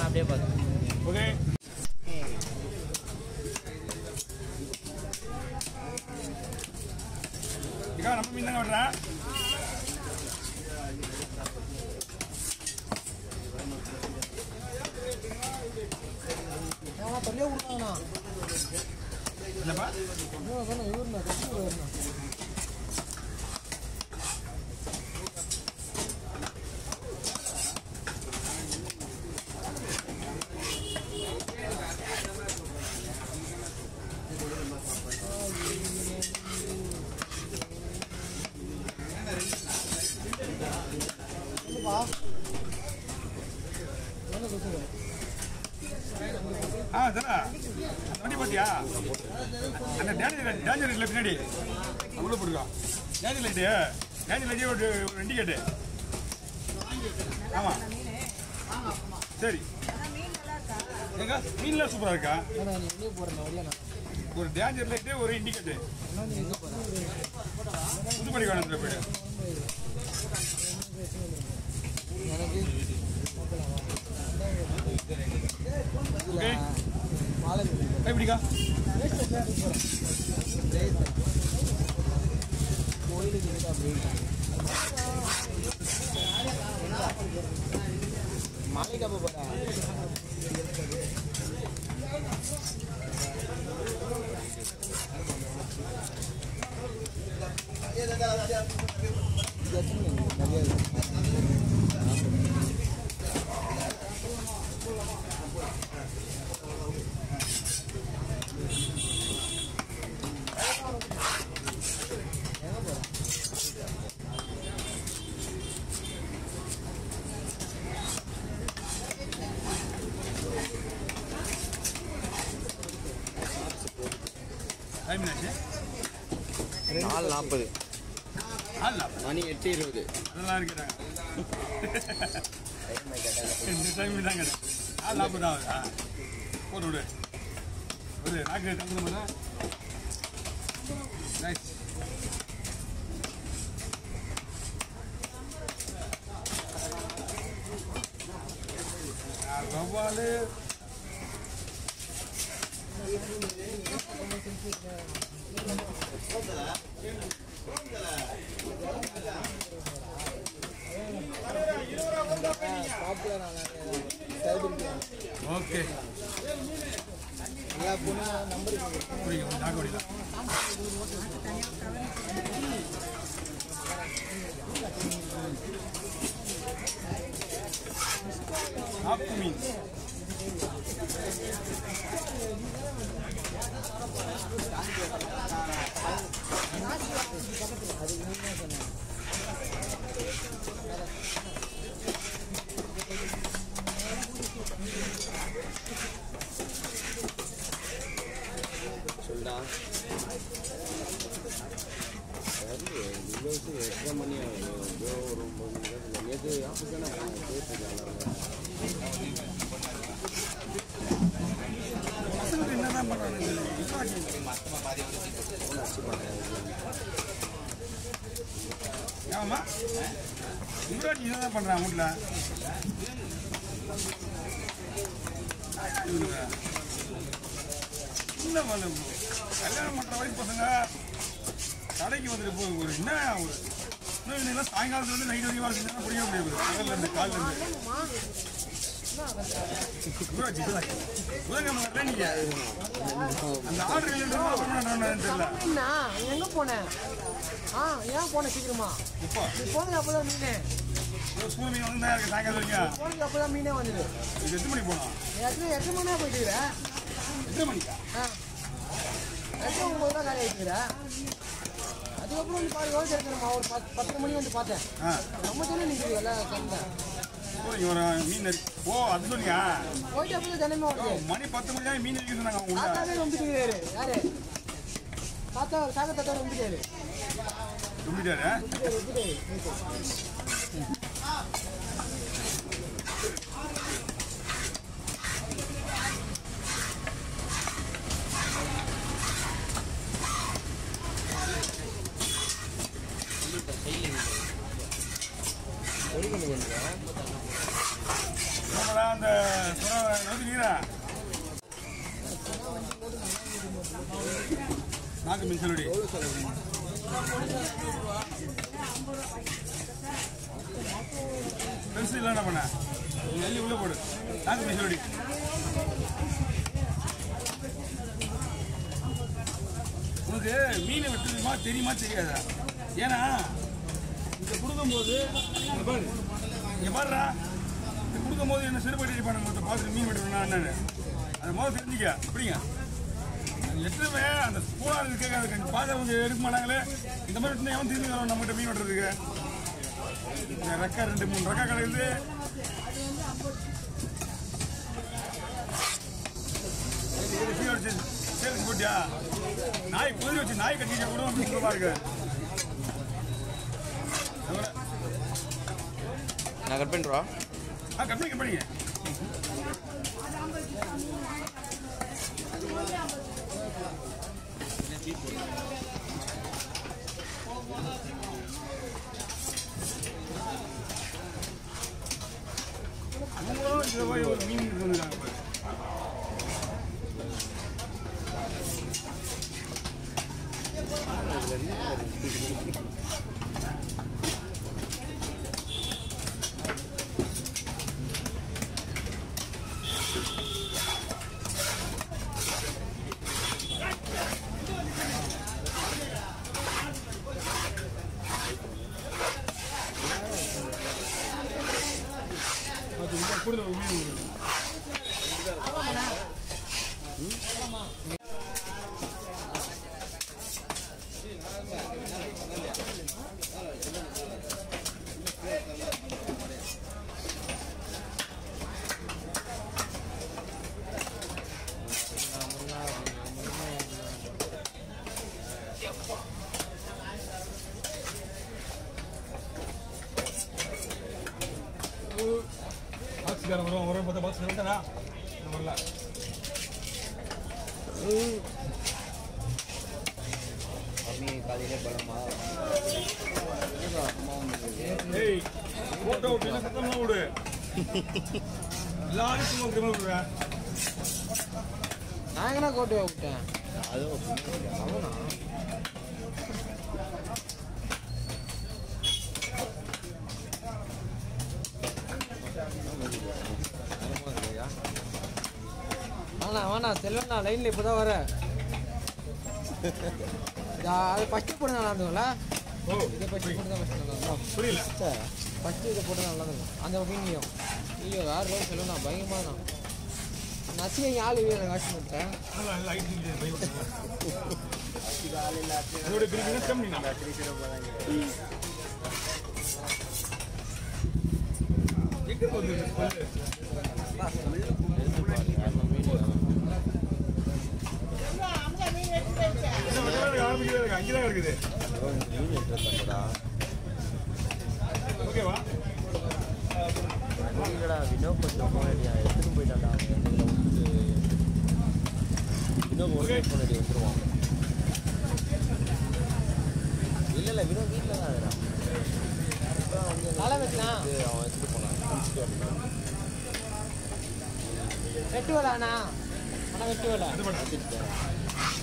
அப்படியே பார்த்து ஓகே இக்கா நம்ம மீன் தாங்க விடுறேன் ஏன்னா தொல்லையே கொடுத்தாங்கண்ணா இல்லைப்பா இன்னும் சொன்ன இவருண்ணா கட்சி போயிருண்ணா என்னப்பா என்ன சொல்லுங்க ஆ தரா அந்த வண்டி பார்த்தியா அந்த டேஞ்சர் டேஞ்சர் லைட்டில் பின்னாடி உள்ள போட்டுக்கோ டேஞ்சர் லைட்டு டேஞ்சர் லைட்டே ஒரு ஒரு இண்டிகேட்டு ஆமாம் சரி எங்க மீன்லாம் சூப்பராக இருக்கா ஏன்னா நீ வெளியே போகிறேன் வழியாண்ணா ஒரு டேஞ்சர் லைட்டு ஒரு இண்டிகேட்டு என்ன நீ எங்கே போகிறேன் புதுப்படி காணத்தில் போயிடு எனக்கு ஓகே மாலை எப்படிக்கா கோயிலுக்கு இருக்கா மாலைக்கு அப்போ போட்டா நிறைய இருக்கு. எங்க போற டைம் என்னாச்சு நாலு நாற்பது ஆள் மணி எட்டு இருபது அதெல்லாம் இருக்கிறாங்க இந்த டைம் தாங்க ஆள் நாற்பது தான் ஆகுதா போட்டு விடு ஒரு நாக்கு தந்துடுமா நைஸ் வவ்வாலு சாப்பிட்டு நான் சைபர் ஓகே எல்லா பொண்ணும் நம்பர் பிடிக்கும் நாக்கு வடிலாம் ஆப்பு மீன் சொல்டா சரி இவ்வளோ எட்டரை மணி ஆகும் ஏதோ ஒரு ஒம்பது மணி நேரத்தில் நேற்று ஆஃபீஸ் தானே கேட்டுருக்காங்க பசங்களுக்கு என்னதான் பண்றாங்க ஆமா இவ்வளோ நீ என்னதான் பண்றான் வீட்டில் என்ன பண்ண கல்யாணம் பண்ற வயசு பசங்க கடைக்கு வந்துட்டு போ ஒரு என்ன ஒரு இன்னும் இன்னைக்கு சாயங்காலத்துல இருந்து நைட் வரைக்கும் வேலை செஞ்சா புரிய முடியாது பகல்ல இருந்து காலில் இருந்து புதன்கிழமை நீங்க அந்த ஆர்டர் தெரியல மீனா எங்க போனேன் ஆ ஏன் போனேன் சீக்கிரமா இப்போ நீ போனது அப்பதான் மீனே ஸ்கூல் மீன் வந்து இருக்கு சாயங்காலம் வரைக்கும் போனது அப்பதான் மீனே வந்தது இது எத்தனை மணிக்கு போனோம் எத்தனை எத்தனை மணியா போயிட்டு இருக்கிற? எத்தனை மணிக்கா ஆ எத்தனை ஒன்பது ரூபா காலி ஆயிட்டு இருக்கிற? அதுக்கப்புறம் வந்து பாரு எவ்வளோ இருக்கணுமா ஒரு பத்து பத்தரை மணி வந்து பார்த்தேன் ஆ நம்ம தானே நிற்கிறது எல்லாம் கண்ணில் ஓ இங்க ஒரு மீன் இருக்கு ஓ அது சொன்னீங்க போயிட்டு அப்பதான் தினமே ஓ, வருது மணி பத்து மணி தான் மீன் இருக்கு சொன்னாங்க உள்ள தாத்தாவே வந்துட்டு யாரு தாத்தா சாக தாத்தா வந்துட்டாரு சொல்லிட்டாரு வந்துட்டாரு வந்துட்டாரு நம்மளா அந்த சுறா நாக்கு மீன் சொல்லடி பெருசு இல்லை என்ன பண்ண நீ எள்ளி உள்ள போடு நாக்கு மீன் சொல்லடி உனக்கு மீனை வெட்டுமா தெரியுமா தெரியாதா ஏன்னா இதை கொடுக்கும்போது இங்க பாரு இங்க பாருடா இது கொடுக்கும்போது என்ன சிறுபடி அடிப்பானுங்க மொத்தம் பார்த்து மீன் வெட்டணும்னா என்னன்னு அதை முதல்ல தெரிஞ்சுக்க அப்படிங்க எட்டுமே அந்த ஸ்கூலாக இருக்க அந்த பாதை வந்து எடுக்க மாட்டாங்களே இந்த மாதிரி வெட்டினா எவன் திரும்பி வரும் நம்மகிட்ட மீன் வெட்டுறதுக்கு இந்த ரெக்கா ரெண்டு மூணு ரெக்கா கிடைக்குது சேலுக்கு போட்டியா நாய் குதிரை வச்சு நாய் கட்டிக்க கூட சூப்பரா இருக்கு அதோட- நான் கட் பண்ணுறா ஆ கம்பெனி கம்பெனிங்க அவங்களும் இதை போய் ஒரு மீன் எடுத்து வந்துருக்காங்க பாரு. அது இந்த கூட ஒரு மீன் இருக்கு. பாக்ஸ்காரன் வருவான் வரும் பார்த்தா பாக்ஸ் வந்துட்டானா நான் வரல மம்மி காலையிலே பலமா அம்மா வந்து ஏய் போட்டோ விட்டு சத்தமா விடு எல்லாரும் சும்மா இப்படி விடுறேன் நான் எங்கண்ணா கோட்டையை விட்டேன் அதுவும் அவனா வேணா வேணா செல்வண்ணா லைன்ல இப்போதான் வர அது ஃபஸ்ட்டு போட்டு நல்லா இருந்தோம்ல ஓ இதை ஃபஸ்ட்டு போட்டு தான் ஃபஸ்ட்டு நல்லா இருந்தோம் புரியல ஃபஸ்ட்டு இதை போட்டு நல்லா இருக்கும் அந்த மீனையும் ஐயோ வேறு லெவல் செல்வண்ணா பயங்கரமாக தான் நசிங்க ஆள் வீர காட்சி பண்ணிட்டேன் நல்லா லைட் பை அதோட பிரிக்கினா கம்மி நான் எங்க போகுது இந்த ஸ்மெல்லு? என்ன வெட்டவே ஆரம்பிக்கவே இருக்கு அங்கேதான் இருக்குது ஓகேவா வினோத் கொஞ்சம் போனடியா எடுத்துட்டு போயிட்டான்டா வினோத் ஒரு Okay. போனடி வந்துருவான் இல்ல இல்ல வினோத் வீட்டுல தான் இருக்கிறான் இப்பதான் வந்து தலை வெட்டினா வந்து அவன் எடுத்துட்டு போனான் குளிச்சுட்டு வந்தான் வெட்டு வேலாண்ணா ஆனால் வெட்டு வேலை அது பண்ண எடுத்துட்டு